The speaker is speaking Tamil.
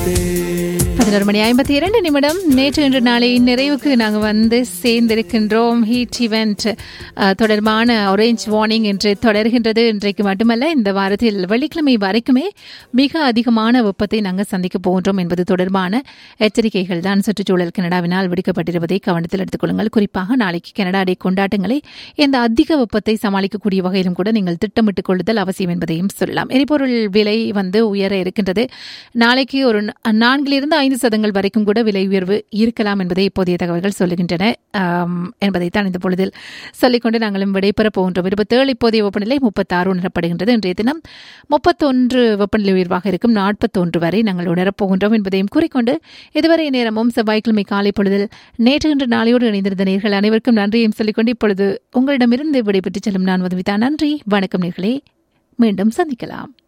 பதினோரு மணி ஐம்பத்தி இரண்டு நிமிடம் நேற்று இன்று நாளை நிறைவுக்கு நாங்கள் வந்து சேர்ந்திருக்கின்றோம் ஹீட் இவெண்ட் தொடர்பான ஆரஞ்ச் வார்னிங் என்று தொடர்கின்றது இன்றைக்கு மட்டுமல்ல இந்த வாரத்தில் வெள்ளிக்கிழமை வரைக்குமே மிக அதிகமான வெப்பத்தை நாங்கள் சந்திக்க போகின்றோம் என்பது தொடர்பான எச்சரிக்கைகள் தான் சுற்றுச்சூழல் கனடாவினால் விடுக்கப்பட்டிருப்பதை கவனத்தில் எடுத்துக்கொள்ளுங்கள் குறிப்பாக நாளைக்கு கனடா டே கொண்டாட்டங்களை இந்த அதிக வெப்பத்தை சமாளிக்கக்கூடிய வகையிலும் கூட நீங்கள் திட்டமிட்டுக் கொள்ளுதல் அவசியம் என்பதையும் சொல்லலாம் எரிபொருள் விலை வந்து உயர இருக்கின்றது நாளைக்கு ஒரு நான்கிலிருந்து ஐந்து சதங்கள் வரைக்கும் கூட விலை உயர்வு இருக்கலாம் என்பதை இப்போதைய தகவல்கள் சொல்லுகின்றன என்பதைத்தான் இந்த பொழுதில் சொல்லிக்கொண்டு நாங்களும் விடைபெறப் போகின்றோம் இருபத்தேழு இப்போதைய வெப்பநிலை முப்பத்தாறு உணரப்படுகின்றது இன்றைய தினம் முப்பத்தொன்று வெப்பநிலை உயர்வாக இருக்கும் நாற்பத்தொன்று வரை நாங்கள் உணரப் போகின்றோம் என்பதையும் கூறிக்கொண்டு இதுவரை நேரமும் செவ்வாய்க்கிழமை காலை பொழுதில் நேற்று இன்று நாளையோடு இணைந்திருந்த நேர்கள் அனைவருக்கும் நன்றியும் சொல்லிக்கொண்டு இப்பொழுது உங்களிடமிருந்து விடைபெற்றுச் செல்லும் நான் உதவிதான் நன்றி வணக்கம் நேர்களே மீண்டும் சந்திக்கலாம்